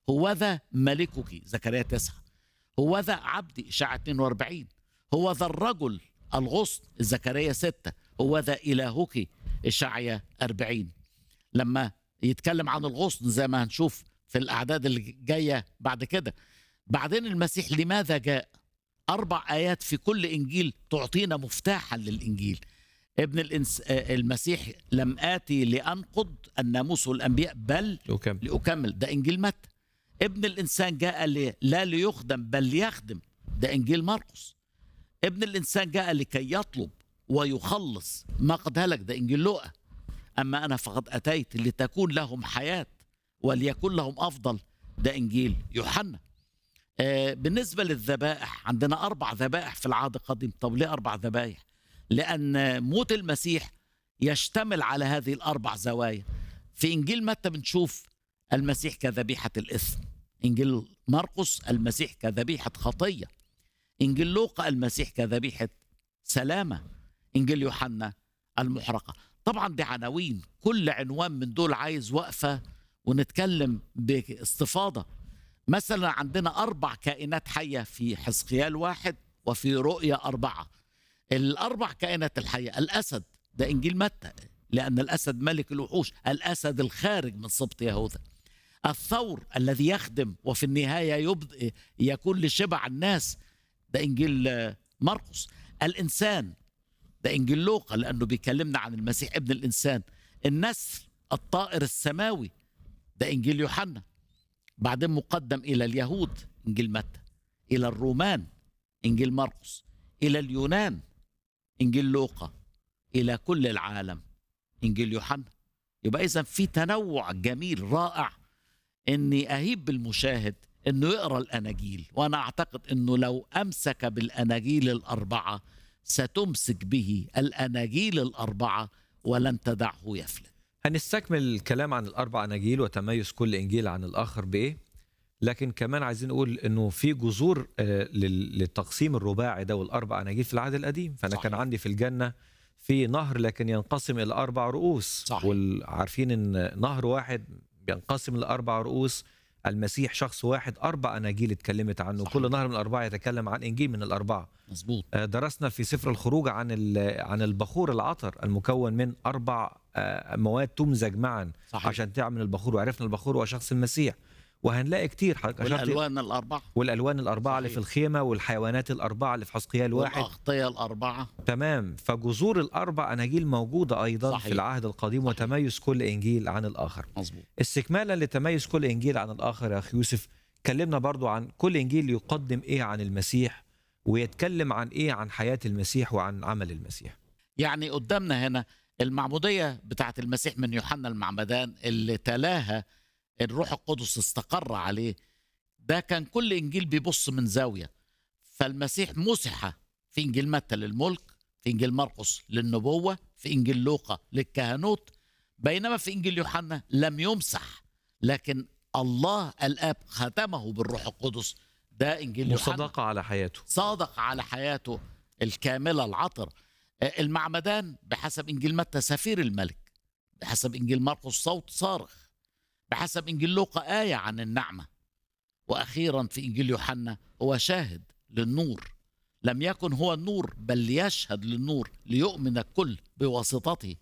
هوذا ملكك زكريا 9 هوذا عبدي إشاعة 42 هو ذا الرجل الغصن زكريا 6 هو ذا إلهك إشعيا 40 لما يتكلم عن الغصن زي ما هنشوف في الأعداد اللي جاية بعد كده بعدين المسيح لماذا جاء أربع آيات في كل إنجيل تعطينا مفتاحا للإنجيل ابن الإنس... آه، المسيح لم آتي لأنقض الناموس والأنبياء بل وكم لأكمل ده إنجيل متى ابن الإنسان جاء لي لا ليخدم بل ليخدم ده إنجيل مرقس ابن الإنسان جاء لكي يطلب ويخلص ما قد هلك ده إنجيل لوقا أما أنا فقد أتيت لتكون لهم حياة وليكن لهم أفضل ده إنجيل يوحنا آه، بالنسبة للذبائح عندنا أربع ذبائح في العهد القديم طب ليه أربع ذبائح لأن موت المسيح يشتمل على هذه الأربع زوايا في إنجيل متى بنشوف المسيح كذبيحة الإثم إنجيل مرقس المسيح كذبيحة خطية إنجيل لوقا المسيح كذبيحة سلامة إنجيل يوحنا المحرقة طبعا دي عناوين كل عنوان من دول عايز وقفة ونتكلم باستفاضة مثلا عندنا أربع كائنات حية في حزقيال واحد وفي رؤيا أربعة الأربع كائنات الحية الأسد ده إنجيل متى لأن الأسد ملك الوحوش الأسد الخارج من سبط يهوذا الثور الذي يخدم وفي النهاية يبد... يكون لشبع الناس ده إنجيل آه، مرقس الإنسان ده إنجيل لوقا لأنه بيكلمنا عن المسيح ابن الإنسان النسر الطائر السماوي ده إنجيل يوحنا بعدين مقدم إلى اليهود إنجيل متى إلى الرومان إنجيل مرقس إلى اليونان إنجيل لوقا إلى كل العالم إنجيل يوحنا يبقى إذا في تنوع جميل رائع إني أهيب بالمشاهد إنه يقرأ الأناجيل وأنا أعتقد إنه لو أمسك بالأناجيل الأربعة ستمسك به الأناجيل الأربعة ولن تدعه يفلت هنستكمل الكلام عن الاربع اناجيل وتميز كل انجيل عن الاخر بايه لكن كمان عايزين نقول انه في جذور آه، لل- للتقسيم الرباعي ده والاربع اناجيل في العهد القديم فانا صحيح. كان عندي في الجنه في نهر لكن ينقسم الى اربع رؤوس صحيح. وعارفين ان نهر واحد بينقسم لاربع رؤوس المسيح شخص واحد اربع اناجيل اتكلمت عنه صحيح. كل نهر من الاربعه يتكلم عن انجيل من الاربعه مظبوط آه، درسنا في سفر الخروج عن ال- عن البخور العطر المكون من اربع آه، مواد تمزج معا صحيح عشان تعمل البخور وعرفنا البخور هو شخص المسيح وهنلاقي كتير حضرتك أشرت- والألوان الأربعة والالوان الاربعه اللي صحيح. في الخيمه والحيوانات الاربعه اللي في حسقيال واحد والأغطية الأربعة تمام فجذور الاربع اناجيل موجوده ايضا صحيح. في العهد القديم صحيح. وتميز كل انجيل عن الاخر مظبوط استكمالا لتميز كل انجيل عن الاخر يا اخي يوسف كلمنا برضو عن كل انجيل يقدم ايه عن المسيح ويتكلم عن ايه عن حياه المسيح وعن عمل المسيح يعني قدامنا هنا المعمودية بتاعت المسيح من يوحنا المعمدان اللي تلاها الروح القدس استقر عليه ده كان كل إنجيل بيبص من زاوية فالمسيح مسح في إنجيل متى للملك في إنجيل مرقس للنبوة في إنجيل لوقا للكهنوت بينما في إنجيل يوحنا لم يمسح لكن الله الآب ختمه بالروح القدس ده إنجيل يوحنا مصادقه على حياته صادق على حياته الكاملة العطر آه، المعمدان بحسب إنجيل متى سفير الملك بحسب إنجيل مرقس صوت صارخ بحسب إنجيل لوقا آية عن النعمة وأخيرا في إنجيل يوحنا هو شاهد للنور لم يكن هو النور بل ليشهد للنور ليؤمن الكل بواسطته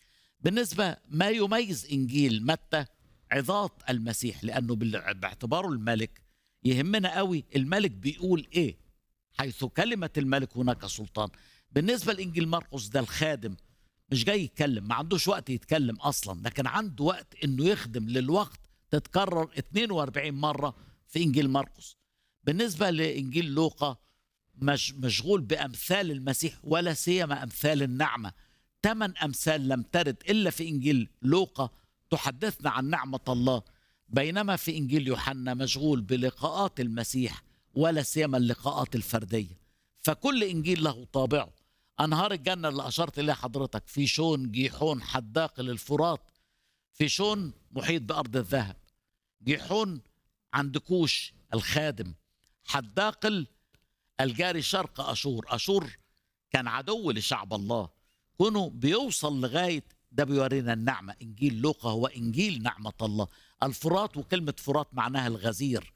بالنسبة ما يميز إنجيل متى عظات المسيح لأنه بال- باعتباره الملك يهمنا قوي الملك بيقول إيه حيث كلمة الملك هناك سلطان بالنسبة لإنجيل مرقس ده الخادم مش جاي يتكلم ما عندوش وقت يتكلم أصلا لكن عنده وقت إنه يخدم للوقت تتكرر 42 مرة في إنجيل مرقس بالنسبة لإنجيل لوقا مش مشغول بأمثال المسيح ولا سيما أمثال النعمة ثمان أمثال لم ترد إلا في إنجيل لوقا تحدثنا عن نعمة الله بينما في إنجيل يوحنا مشغول بلقاءات المسيح ولا سيما اللقاءات الفردية فكل إنجيل له طابعه أنهار الجنة اللي أشرت إليها حضرتك في شون جيحون حداق للفرات في شون محيط بأرض الذهب جيحون عند كوش الخادم حداقل الجاري شرق أشور أشور كان عدو لشعب الله كونه بيوصل لغاية ده بيورينا النعمة إنجيل لوقا هو إنجيل نعمة الله الفرات وكلمة فرات معناها الغزير